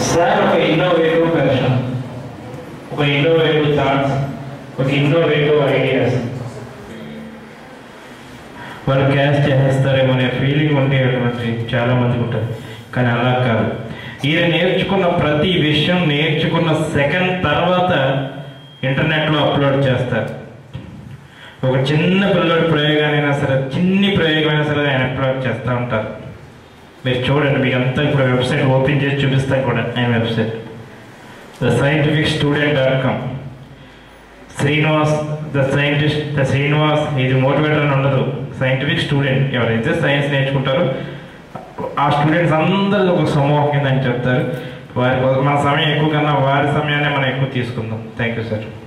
sir ఒక innovative person ఒక innovative thoughts ఒక ఇన్నోవేటివ్ ఐడియాస్ వాళ్ళు క్యాష్ చేసేస్తారేమో అనే ఫీలింగ్ ఉండేటువంటి చాలా మందికి ఉంటుంది కానీ అలా కాదు ఈయన నేర్చుకున్న ప్రతి విషయం నేర్చుకున్న సెకండ్ తర్వాత ఇంటర్నెట్లో అప్లోడ్ చేస్తారు ఒక చిన్న పిల్లడి ప్రయోగానైనా సరే చిన్ని ప్రయోగమైనా సరే ఆయన అప్లోడ్ చేస్తూ ఉంటారు మీరు చూడండి మీకు అంతా ఇప్పుడు వెబ్సైట్ ఓపెన్ చేసి చూపిస్తాను కూడా ఆయన website the scientific student dot com Srinivas the scientist the Srinivas ఇది మోటివేటర్ అని ఉండదు సైంటిఫిక్ స్టూడెంట్ ఎవరైతే సైన్స్ నేర్చుకుంటారో ఆ స్టూడెంట్స్ అందరూ ఒక సమూహం కింద అని చెప్తారు వారి మన సమయం ఎక్కువ కన్నా వారి సమయాన్ని మనం ఎక్కువ తీసుకుందాం థ్యాంక్ యూ సార్